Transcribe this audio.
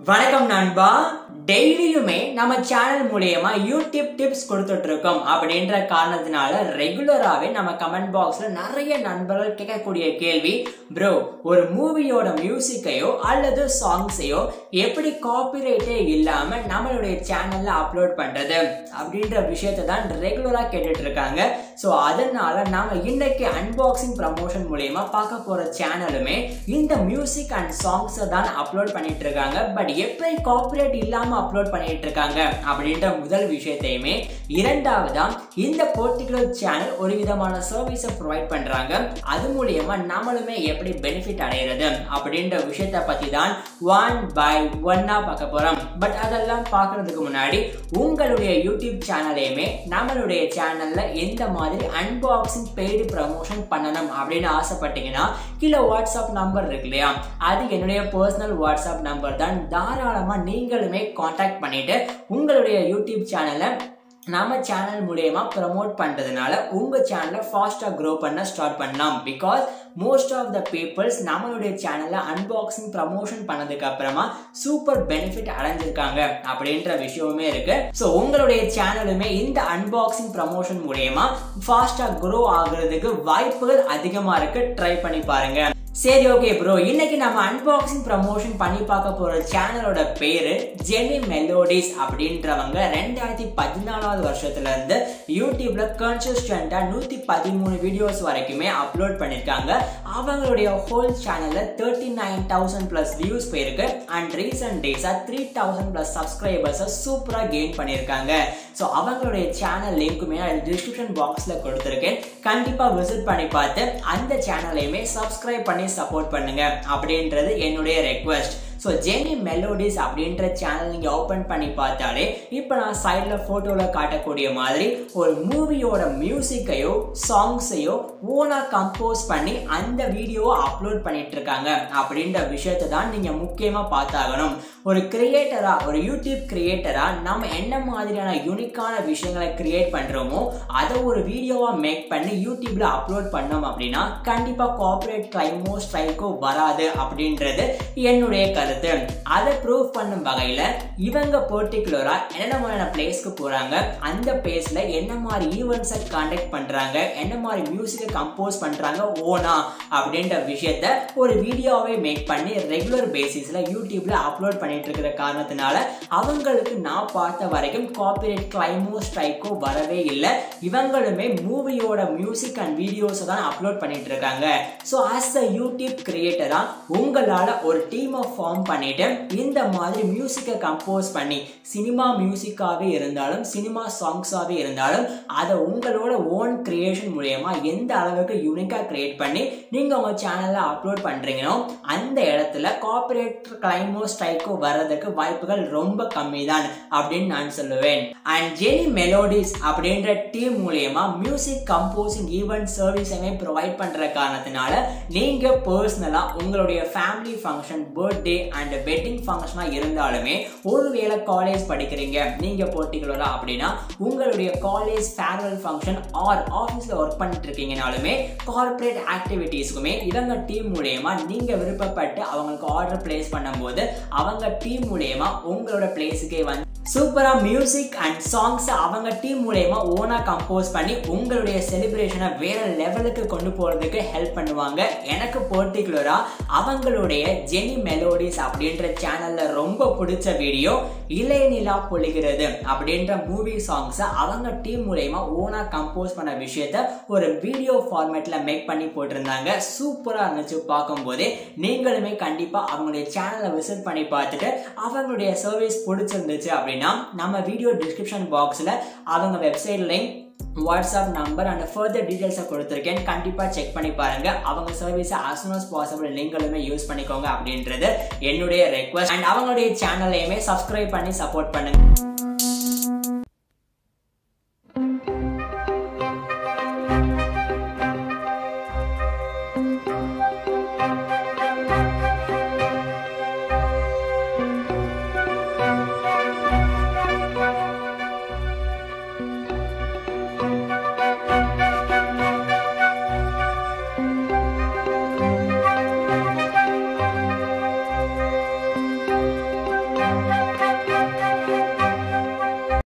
வணக்கம் நண்பா டெய்லியுமே நம்ம சேனல் மூலியமா யூடியூப் டிப்ஸ் கொடுத்துட்டு இருக்கோம் அப்படின்ற காரணத்தினால ரெகுலராகவே நம்ம கமெண்ட் பாக்ஸ்ல நிறைய நண்பர்கள் கேட்கக்கூடிய கேள்வி ப்ரோ ஒரு மூவியோட மியூசிக்கையோ அல்லது சாங்ஸையோ எப்படி காப்பிரைட்டே இல்லாம நம்மளுடைய சேனல்ல அப்லோட் பண்றது அப்படின்ற விஷயத்தை தான் ரெகுலரா கேட்டுட்டு இருக்காங்க ஸோ அதனால நாம இன்னைக்கு அன்பாக்சிங் ப்ரமோஷன் மூலியமா பார்க்க போற சேனலுமே இந்த மியூசிக் அண்ட் சாங்ஸை தான் அப்லோட் பண்ணிட்டு இருக்காங்க பட் எப்படி காப்பிரைட் இல்லாம அப்லோட் பண்ணிட்டு இருக்காங்க அப்படின்ற முதல் விஷயத்தையுமே இரண்டாவதா இந்த பர்டிகுலர் சேனல் ஒரு விதமான சர்வீஸை ப்ரொவைட் பண்றாங்க அது மூலியமா நம்மளுமே எப்படி பெனிஃபிட் அடைகிறது அப்படின்ற விஷயத்தை பத்தி தான் ஒன் பை ஒன்னா பார்க்க போறோம் பட் அதெல்லாம் பார்க்கறதுக்கு முன்னாடி உங்களுடைய யூடியூப் சேனலையுமே நம்மளுடைய சேனல்ல எந்த மாதிரி அன்பாக்சிங் பெய்டு ப்ரமோஷன் பண்ணணும் அப்படின்னு ஆசைப்பட்டீங்கன்னா கீழே வாட்ஸ்அப் நம்பர் இருக்கு இல்லையா அது என்னுடைய பர்சனல் வாட்ஸ்அப் நம்பர் தான் தாராளமா நீங்களுமே காண்டாக்ட் பண்ணிட்டு உங்களுடைய யூடியூப் சேனலை நம்ம சேனல் மூலயமா ப்ரமோட் பண்ணுறதுனால உங்கள் சேனலை ஃபாஸ்ட்டாக க்ரோ பண்ண ஸ்டார்ட் பண்ணலாம் because most of the peoples நம்மளுடைய சேனலில் அன்பாக்சிங் ப்ரமோஷன் பண்ணதுக்கு அப்புறமா சூப்பர் பெனிஃபிட் அடைஞ்சிருக்காங்க அப்படின்ற விஷயமே இருக்கு ஸோ உங்களுடைய சேனலுமே இந்த அன்பாக்சிங் ப்ரமோஷன் மூலயமா ஃபாஸ்ட்டாக க்ரோ ஆகுறதுக்கு வாய்ப்புகள் அதிகமாக இருக்கு ட்ரை பண்ணி பாருங்க சரி ஓகே ப்ரோ இன்னைக்கு நம்ம அன்பாக்சிங் ப்ரமோஷன் பண்ணி பார்க்க போற சேனலோட பேரு ஜெனி மெலோடிஸ் அப்படின்றவங்க ரெண்டாயிரத்தி பதினாலாவது வருஷத்துல இருந்து யூடியூப்ல கன்சிஸ்டண்டா நூத்தி பதிமூணு வீடியோஸ் வரைக்குமே அப்லோட் பண்ணிருக்காங்க அவங்களுடைய ஹோல் சேனல்ல thirty nine thousand plus views போயிருக்கு அண்ட் ரீசன்ட் டேஸா த்ரீ தௌசண்ட் பிளஸ் சப்ஸ்கிரைபர்ஸை சூப்பரா கெயின் பண்ணியிருக்காங்க ஸோ அவங்களுடைய சேனல் லிங்க்குமே டிஸ்கிரிப்ஷன் பாக்ஸ்ல கொடுத்துருக்கேன் கண்டிப்பா விசிட் பண்ணி பார்த்து அந்த சேனலையுமே சப்ஸ்கிரைப் பண்ணி சப்போர்ட் பண்ணுங்க அப்படின்றது என்னுடைய ரெக்வஸ்ட் ஸோ ஜெனி மெலோடிஸ் அப்படின்ற சேனல் நீங்கள் ஓப்பன் பண்ணி பார்த்தாலே இப்போ நான் சைடில் ஃபோட்டோவில் காட்டக்கூடிய மாதிரி ஒரு மூவியோட மியூசிக்கையோ சாங்ஸையோ ஓனாக கம்போஸ் பண்ணி அந்த வீடியோவை அப்லோட் பண்ணிட்டு இருக்காங்க அப்படின்ற விஷயத்தை தான் நீங்கள் முக்கியமாக பார்த்தாகணும் ஒரு கிரியேட்டராக ஒரு யூடியூப் கிரியேட்டராக நம்ம என்ன மாதிரியான யூனிக்கான விஷயங்களை கிரியேட் பண்ணுறோமோ அதை ஒரு வீடியோவாக மேக் பண்ணி யூடியூப்ல அப்லோட் பண்ணோம் அப்படின்னா கண்டிப்பாக கார்பரேட் கிளைமோ ஸ்ட்ரைக்கோ வராது அப்படின்றது என்னுடைய கருத்து கருத்து அதை ப்ரூவ் பண்ணும் வகையில் இவங்க பர்டிகுலரா என்ன மாதிரியான பிளேஸ்க்கு போறாங்க அந்த பிளேஸ்ல என்ன மாதிரி ஈவெண்ட்ஸை கான்டாக்ட் பண்றாங்க என்ன மாதிரி மியூசிக்கை கம்போஸ் பண்றாங்க ஓனா அப்படின்ற விஷயத்த ஒரு வீடியோவை மேக் பண்ணி ரெகுலர் பேசிஸ்ல யூடியூப்ல அப்லோட் பண்ணிட்டு இருக்கிற காரணத்தினால அவங்களுக்கு நான் பார்த்த வரைக்கும் காப்பிரைட் கிளைமோ ஸ்ட்ரைக்கோ வரவே இல்லை இவங்களுமே மூவியோட மியூசிக் அண்ட் வீடியோஸை தான் அப்லோட் பண்ணிட்டு இருக்காங்க ஸோ அஸ் அ யூடியூப் கிரியேட்டரா உங்களால ஒரு டீமை ஃபார்ம் பண்ணிட்டு இந்த மாதிரி மியூசிக்கை கம்போஸ் பண்ணி சினிமா மியூசிக்காகவே இருந்தாலும் சினிமா சாங்ஸாகவே இருந்தாலும் அதை உங்களோட ஓன் கிரியேஷன் மூலயமா எந்த அளவுக்கு யூனிக்காக கிரியேட் பண்ணி நீங்கள் உங்கள் சேனலில் அப்லோட் பண்ணுறீங்களோ அந்த இடத்துல கார்பரேட் கிளைமோ ஸ்ட்ரைக்கோ வர்றதுக்கு வாய்ப்புகள் ரொம்ப கம்மி தான் அப்படின்னு நான் சொல்லுவேன் அண்ட் ஜெனி மெலோடிஸ் அப்படின்ற டீம் மூலயமா மியூசிக் கம்போசிங் ஈவெண்ட் சர்வீஸையுமே ப்ரொவைட் பண்ணுற காரணத்தினால நீங்கள் பர்சனலாக உங்களுடைய family function birthday and wedding ஃபங்க்ஷனாக இருந்தாலுமே ஒருவேளை காலேஜ் படிக்கிறீங்க நீங்கள் பர்டிகுலராக அப்படின்னா உங்களுடைய காலேஜ் ஃபேர்வெல் ஃபங்க்ஷன் ஆர் ஆஃபீஸில் ஒர்க் பண்ணிட்டு இருக்கீங்கனாலுமே கார்பரேட் ஆக்டிவிட்டீஸ்க்குமே இவங்க டீம் மூலயமா நீங்கள் விருப்பப்பட்டு அவங்களுக்கு ஆர்டர் பிளேஸ் பண்ணும்போது அவங்க டீம் மூலயமா உங்களோட பிளேஸுக்கே வந்து சூப்பரா மியூசிக் அண்ட் சாங்ஸ் அவங்க டீம் மூலயமா ஓனா கம்போஸ் பண்ணி உங்களுடைய செலிப்ரேஷனை வேற லெவலுக்கு கொண்டு போறதுக்கு ஹெல்ப் பண்ணுவாங்க எனக்கு பர்டிகுலரா அவங்களுடைய ஜெனி மெலோடிஸ் அப்படின்ற சேனல்ல ரொம்ப பிடிச்ச வீடியோ இளைநிலா பொழிகிறது அப்படின்ற மூவி சாங்ஸை அவங்க டீம் மூலயமா ஓனா கம்போஸ் பண்ண விஷயத்த ஒரு வீடியோ ஃபார்மேட்ல மேக் பண்ணி போட்டிருந்தாங்க சூப்பரா இருந்துச்சு பார்க்கும்போதே நீங்களுமே கண்டிப்பா அவங்களுடைய சேனலை விசிட் பண்ணி பார்த்துட்டு அவங்களுடைய சர்வீஸ் பிடிச்சிருந்துச்சு அப்படின்னா நம்ம வீடியோ டிஸ்கிரிப்ஷன் பாக்ஸில் அவங்க website link WhatsApp number and further டீட்டெயில்ஸை கொடுத்துருக்கேன் கண்டிப்பாக செக் பண்ணி பாருங்க அவங்க சர்வீஸை அஸ் சூன் அஸ் பாசிபிள் நீங்களுமே யூஸ் பண்ணிக்கோங்க அப்படின்றது என்னுடைய ரெக்வஸ்ட் அண்ட் அவங்களுடைய சேனலையுமே சப்ஸ்கிரைப் பண்ணி சப்போர்ட் பண்ணுங்க